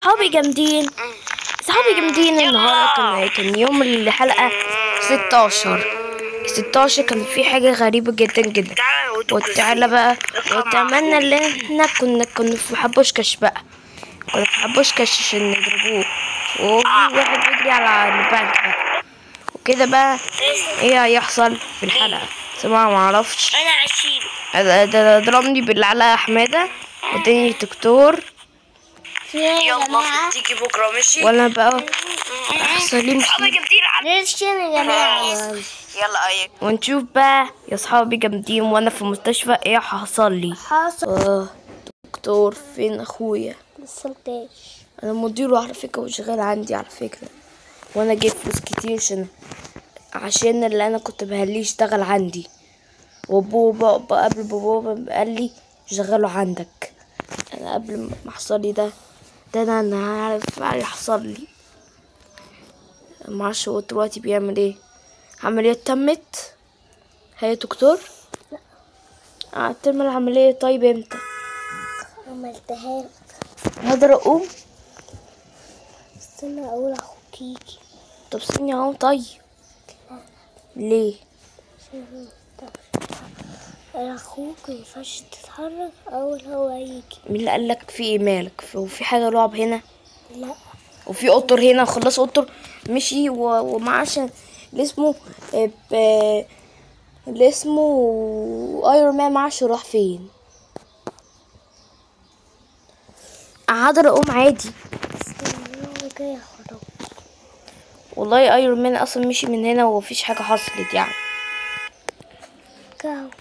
صحابي جامدين صحابي جامدين النهارده كان كان يوم الحلقة 16 16 كان في حاجة غريبة جدا جدا وتعالى بقى واتمنى ان احنا كنا كنا في حبوشكش بقى كنا في حبوشكش عشان نضربوه وفي واحد بيجري على البنك بقى وكده بقى ايه هيحصل في الحلقة سمع معرفش انا عشيل ده- ده ضربني بالعلقة حمادة وداني دكتور في ايه يا يلا جماعة تيجي بكره ماشي وانا بقى حصل لي صحابي مصيبة جامدين على ليش يا جماعة يلا ايك ونشوف بقى يا صحابي جامدين وانا في المستشفى ايه حصل لي حاصل اه دكتور فين اخويا السلطاش انا مديره على فكرة وشغال عندي على فكرة وانا جايب فلوس كتير عشان عشان اللي انا كنت بهليه يشتغل عندي وبابا بابا- قبل بابا قال لي شغله عندك انا قبل ما حصل لي ده ده انا انا عارف اللي حصل لي معرفش هو دلوقتي بيعمل ايه عملية تمت هي يا دكتور اه تم العملية طيب امتى عملتها هقدر اقوم استنى اقول اخوك يجي طب ثانية اهو طيب ليه اخوك مينفعش تتحرك اول هو يجي مين اللي قالك في ايه مالك وفي حاجة لعب هنا لا وفي قطر هنا خلص قطر مشي و- ومعاش اللي اسمه آه، ب- اللي اسمه ايرون مان معاش راح فين هقدر اقوم عادي استنى انا جاي اخرج والله ايرون مان اصلا مشي من هنا ومفيش حاجة حصلت يعني جو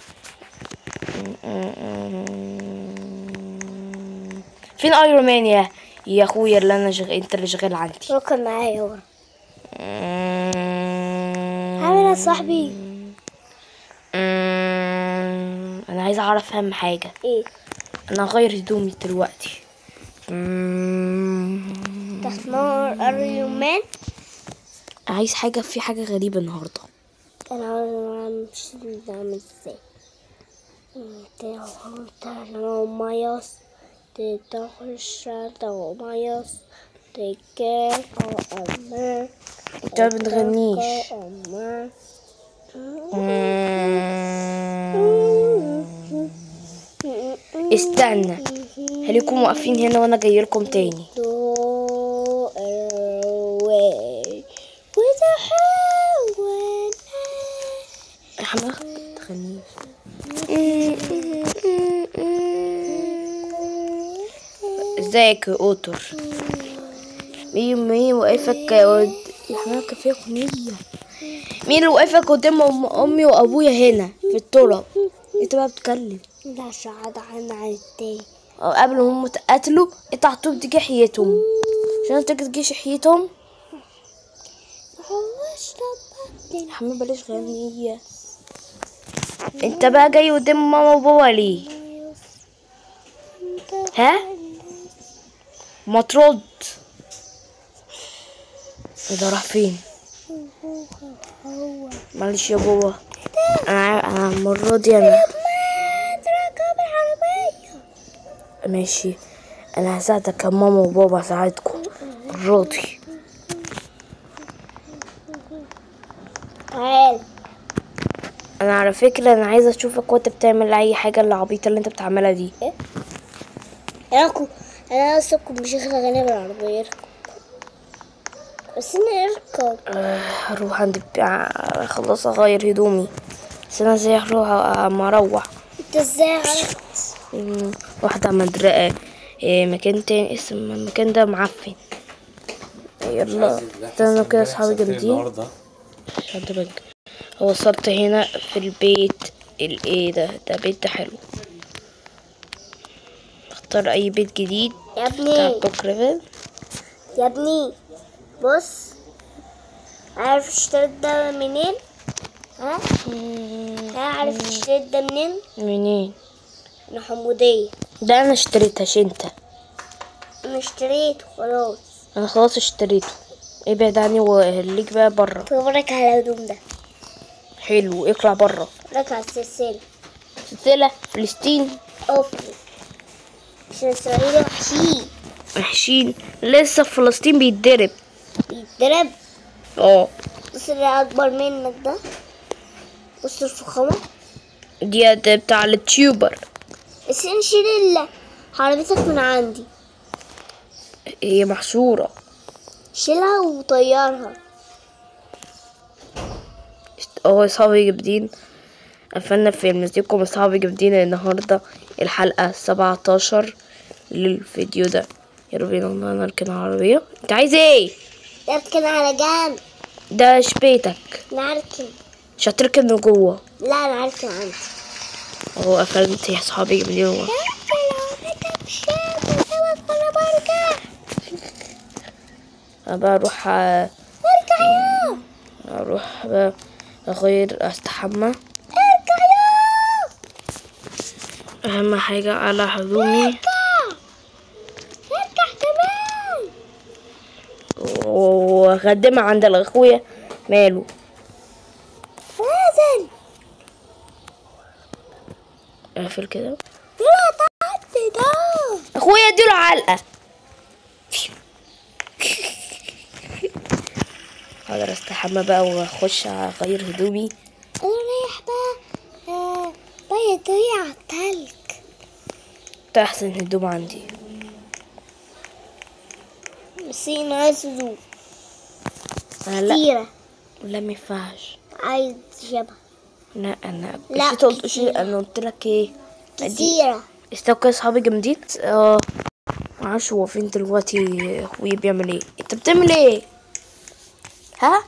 فين ايرون مان يا يا اخويا اللي انا شغ... انت اللي شغال عندي هو كان معايا ورا عامل يا صاحبي أمم، انا عايزه اعرف اهم حاجه ايه انا هغير هدومي دلوقتي أمم، تختار اريومان عايز حاجه في حاجه غريبه النهارده انا عاوز مش نعمل ازاي تهو مايوس تخش تهو مايوس تكاف او اما انت ما بتغنيش اما أمم، استنى خليكم واقفين هنا وانا جاي لكم تاني do away with a highway يا حماده ما تغنيش ازيك يا قطر مين مين واقفك قد- يا حماده كان في اغنيه مين اللي واقفك قدام أم- امي وابويا هنا في التراب انت بقى بتتكلم لا شعاد عن عن التاني أو قبل ما هم اتقتلوا انت هتقوم تجي حياتهم عشان انت تجيش حياتهم هوش لبعدين يا حماده بلاش غنية انت بقى جاي قدام ماما وبابا ليه ها ما ترد إيه ده راح فين هو معلش يا بابا انا عا- انا المره دي انا ما تركب العربية ماشي انا هساعدك يا ماما وبابا هساعدكم راضي تعال انا على فكره انا عايزه اشوفك وانت بتعمل اي حاجه العبيطه اللي انت بتعملها دي انا كو انا اصلا كنت مش هاخد اغنية بالعربية اركب بس انا اركب أه، هروح عند البيع خلاص اغير هدومي بس انا ازاي هروح اما اروح انت ازاي عرفت مم، واحدة مدرقة إيه مكان تاني اسم المكان ده معفن يلا استنوا كده اصحابي جامدين النهارده شد بنك وصلت هنا في البيت الايه ده ده بيت ده حلو اختار اي بيت جديد يا بتاع ابني بوكريفل يا ابني بص عارف اشتريت ده منين ها ها عارف اشتريت ده منين منين من حمودية ده انا اشتريتهاش انت انا اشتريته خلاص انا خلاص اشتريته ابعد عني وخليك بقى بره فرجك على الهدوم ده حلو اطلع بره فرجك على السلسلة سلسلة فلسطين اوف عشان اسرائيل وحشين وحشين لسه في فلسطين بيتضرب يتضرب اه بص اللي اكبر منك ده بص الفخامة دي دي بتاع التيوبر بس نشيل ال- عربيتك من عندي هي محشورة شيلها وطيرها اه اصحابي جامدين قفلنا في مسيبكم اصحابي جامدين النهاردة الحلقة سبعتاشر للفيديو ده يلا بينا والله نركن العربية انت عايز ايه؟ نركن على جنب ده شبيتك نركن مش هتركن جوه لا انا عارفه عندي اهو قفلت يا صحابي جامدين والله انا بقى اروح ا- اروح بقى اغير استحمى اهم حاجة على هدومي واخدمها عند اخويا ماله نازل اقفل كده يلا تعدي ده اخويا اديله علقة اقدر استحمى بقى واخش اغير هدومي انا رايح بقى آه، بقى يضيع على التلج ده احسن هدوم عندي بس انا عايز هدوم انا لا كتيرة لا ما ينفعش عايز شبه لا انا لا، مش قلت كتير. انا قلت لك ايه ادي كتيرة استوكي اصحابي جامدين اه معرفش هو فين دلوقتي اخويا بيعمل ايه انت بتعمل ايه ها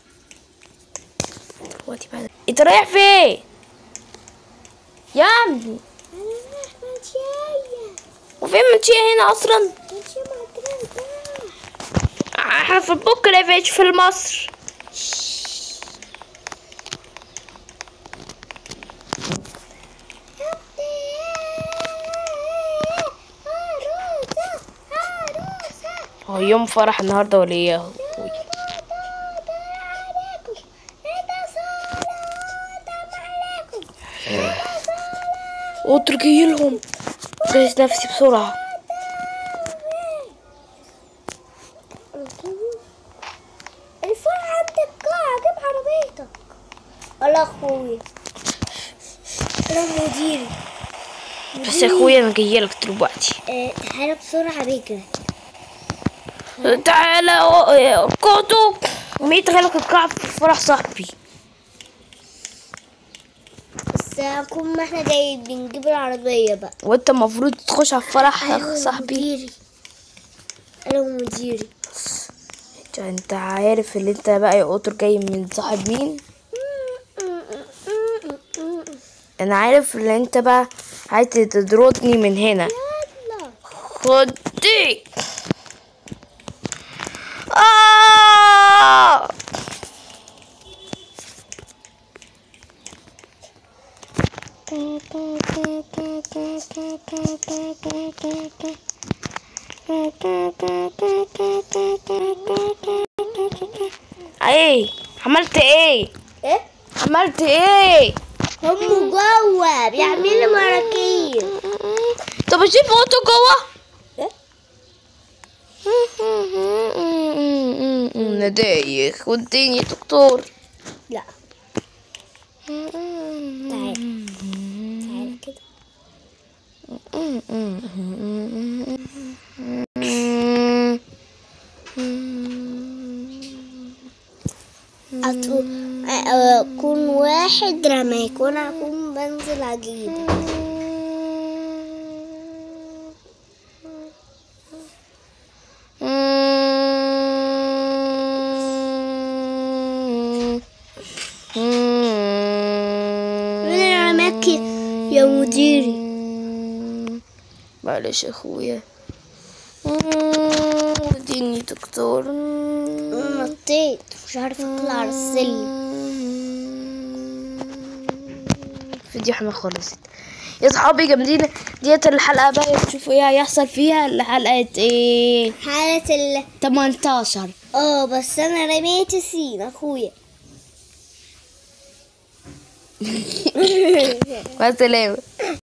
دلوقتي بعد انت رايح فين يا ابني انا رايح ماشية وفين منشيه هنا اصلا ماشية مع ترند احنا في البوك ليفيج في مصر عروسة عروسة هو يوم فرح النهارده ولا ايه يا اخوي اتركي لهم جهز نفسي بسرعه الفرع عند القاعة جيب عربيتك ولا اخوي انا مديري بس يا اخويا انا جايلك دلوقتي آه، تعالى بسرعة بيجري تعالى كوتو ميت غيرك الكعب في فرح صاحبي بس هنكون ما احنا جاي بنجيب العربية بقى وانت المفروض تخش على فرح أيوة، صاحبي مديري انا مديري انت- انت عارف اللي انت بقى يا قطر جاي من صاحب مين انا عارف اللي انت بقى عايز تضربني من هنا يلا خد دي آه! ايه عملت ايه ايه عملت ايه هم جوه بيعملوا مراكيب طب اشوف اوتو جوه ايه انا دايخ وديني دكتور لا تعال تعال كده أطو- أكون واحد رماك وأنا أكون بنزل أجيبك مين اللي رماك يا مديري معلش يا اخويا وديني دكتور أنا نطيت مش عارفة أطلع على السلم فضيحة ما خلصت يا صحابي جامدين ديت الحلقة بقى تشوفوا ايه هيحصل فيها الحلقة ايه حالة ال 18 اه بس أنا رميت السين أخويا مع السلامة